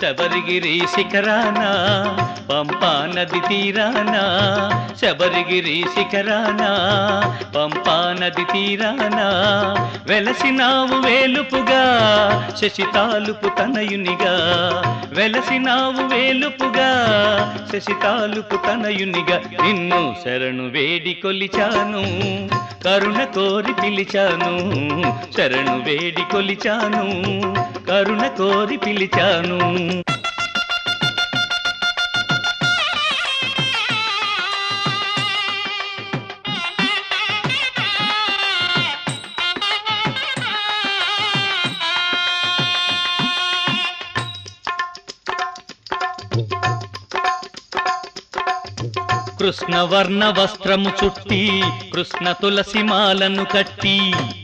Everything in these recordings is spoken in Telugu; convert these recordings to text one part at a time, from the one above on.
శబరిగిరి శిఖరాన పంపా నది తీరాన శబరిగిరి శిఖరాన పంపా నది తీరాన వెలసినావు వేలుపుగా శశితాలుపు తనయునిగా వెలసినావు వేలుపుగా శశితాలుపు తనయునిగా నిన్ను శరణు వేడి కొలిచాను కరుణ కోరి పిలిచాను శరణు వేడి కొలిచాను కరుణ కోరి పిలిచాను కృష్ణవర్ణ వస్త్రము చుట్టి కృష్ణ తులసి మాలను కట్టి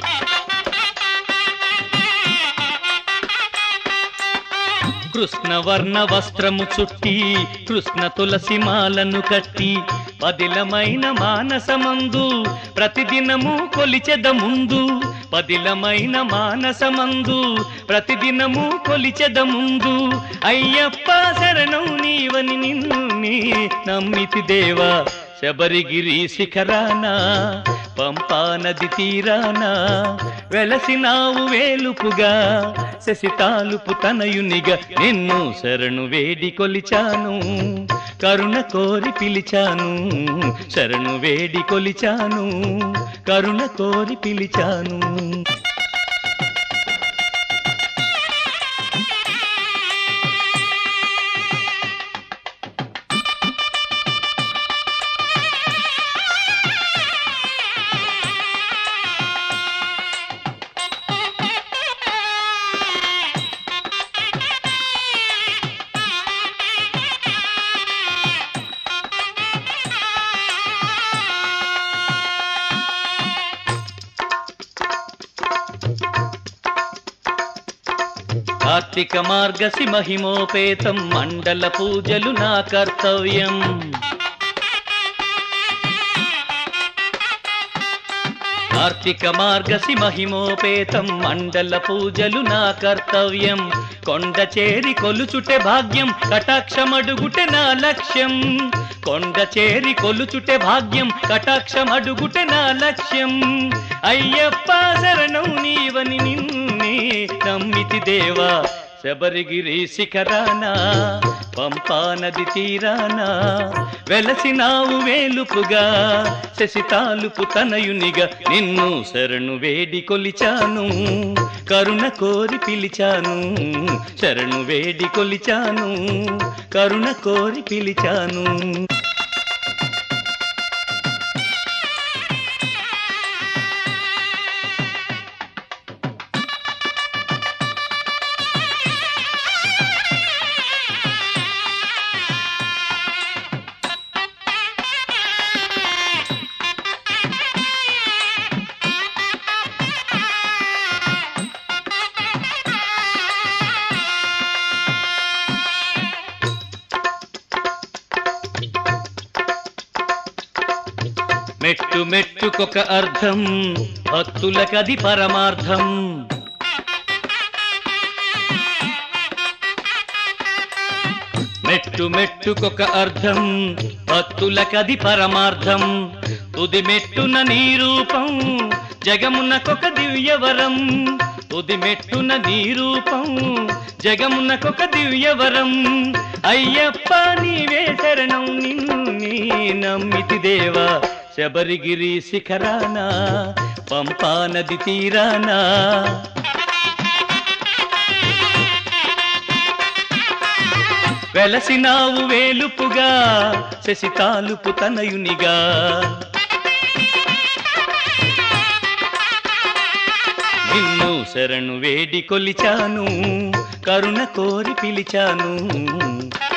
కృష్ణవర్ణ వస్త్రము చుట్టి కృష్ణ తులసి మాలను కట్టి పదిలమైన మానసమందు ప్రతిదినము కొలిచెద ముందు పదిలమైన మానసమందు ప్రతిదినము కొలిచెద ముందు అయ్యప్ప శరణం నీవని నిన్ను నీ నమ్మితి దేవా శబరిగిరి శిఖరాన పంపా నది తీరాన వెలసినావు వేలుపుగా శశితాలుపు తనయునిగా నిన్ను శరణు వేడి కొలిచాను కరుణ కోరి పిలిచాను శరణు వేడి కొలిచాను కరుణ కోరి పిలిచాను కార్తీక మార్గసి మహిమోపేతం మండల పూజలు నా కర్తవ్యం కార్తీక మార్గసి మహిమోపేతం మండల పూజలు నా కర్తవ్యం కొండ చేరి కొలుచుటే భాగ్యం కటాక్షమడుగుటే నా లక్ష్యం కొండ చేరి కొలుచుటే భాగ్యం కటాక్షమడుగుటే నా లక్ష్యం అయ్యప్ప శరణం నీవని నిన్నే నమ్మితి దేవా శబరిగిరి శిఖరాన పంపా నది తీరాన వెలసినావు వేలుపుగా శశితాలుపు తనయునిగా నిన్ను శరణు వేడి కొలిచాను కరుణ కోరి పిలిచాను శరణు వేడి కొలిచాను కరుణ కోరి పిలిచాను మెట్టు మెట్టుకొక అర్థం భక్తులకది పరమార్థం మెట్టు మెట్టుకొక అర్థం భక్తులకది పరమార్థం తుది మెట్టున నీ రూపం జగమునకొక దివ్యవరం తుది మెట్టున నీ రూపం జగమునకొక దివ్యవరం అయ్యప్ప నీవే శరణం నిన్ను నీ నమ్మితి దేవా శబరిగిరి శిఖరాన పంపా నది తీరానా వెలసినావు వేలుపుగా శశితాలుపు తనయునిగా నిన్ను శరణు వేడి కొలిచాను కరుణ కోరి పిలిచాను